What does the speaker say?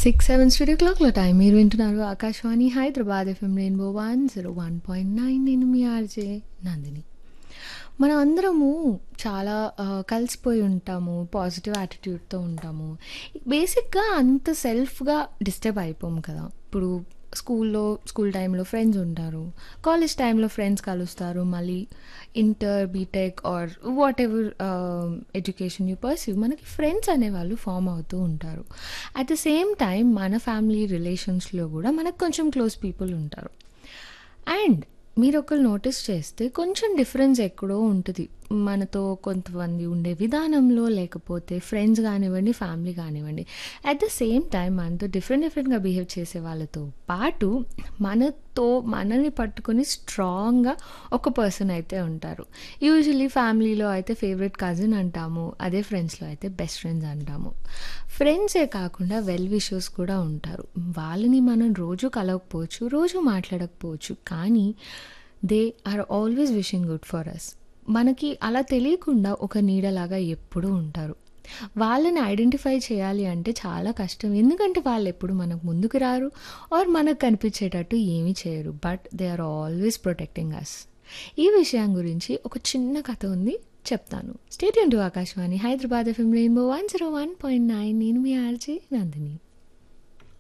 six seven studio క్లాక్లో time మీరు వింటున్నారు Akashvani Hyderabad FM rainbow one zero one point nine నేను మీ ఆర్జే నందిని మనం అందరము చాలా ఆ, కలిసిపోయి ఉంటాము పాజిటివ్ యాటిట్యూడ్తో ఉంటాము బేసిక్గా అంత సెల్ఫ్గా డిస్టర్బ్ అయిపోము కదా ఇప్పుడు స్కూల్లో స్కూల్ టైంలో ఫ్రెండ్స్ ఉంటారు కాలేజ్ టైంలో ఫ్రెండ్స్ కలుస్తారు మళ్ళీ inter BTech or whatever education you perceive మనకి ఫ్రెండ్స్ అనేవాళ్ళు ఫామ్ అవుతూ ఉంటారు అట్ ద సేమ్ టైం మన ఫ్యామిలీ రిలేషన్స్లో కూడా మనకు కొంచెం క్లోజ్ పీపుల్ ఉంటారు అండ్ మీరు ఒకరు నోటీస్ చేస్తే కొంచెం డిఫరెన్స్ ఎక్కడో ఉంటుంది మనతో కొంతమంది ఉండే విధానంలో లేకపోతే ఫ్రెండ్స్ కానివ్వండి ఫ్యామిలీ కానివ్వండి అట్ ద సేమ్ టైం మనతో డిఫరెంట్ డిఫరెంట్గా బిహేవ్ చేసే వాళ్ళతో పాటు మనతో మనల్ని పట్టుకొని స్ట్రాంగ్గా ఒక పర్సన్ అయితే ఉంటారు యూజువలీ ఫ్యామిలీలో అయితే ఫేవరెట్ కజిన్ అంటాము అదే ఫ్రెండ్స్లో అయితే బెస్ట్ ఫ్రెండ్స్ అంటాము ఫ్రెండ్సే కాకుండా వెల్ విషర్స్ కూడా ఉంటారు వాళ్ళని మనం రోజు కలవకపోవచ్చు రోజు మాట్లాడకపోవచ్చు కానీ they are always wishing good for us మనకి అలా తెలియకుండా ఒక నీడలాగా ఎప్పుడూ ఉంటారు వాళ్ళని ఐడెంటిఫై చేయాలి అంటే చాలా కష్టం ఎందుకంటే వాళ్ళు ఎప్పుడు మనకు ముందుకు రారు ఆర్ మనకు కనిపించేటట్టు ఏమీ చేయరు but they are always protecting us ఈ విషయం గురించి ఒక చిన్న కథ ఉంది చెప్తాను stadium to Akashvani Hyderabad FM rainbow one zero one point nine నేను మీ ఆర్జీ నందిని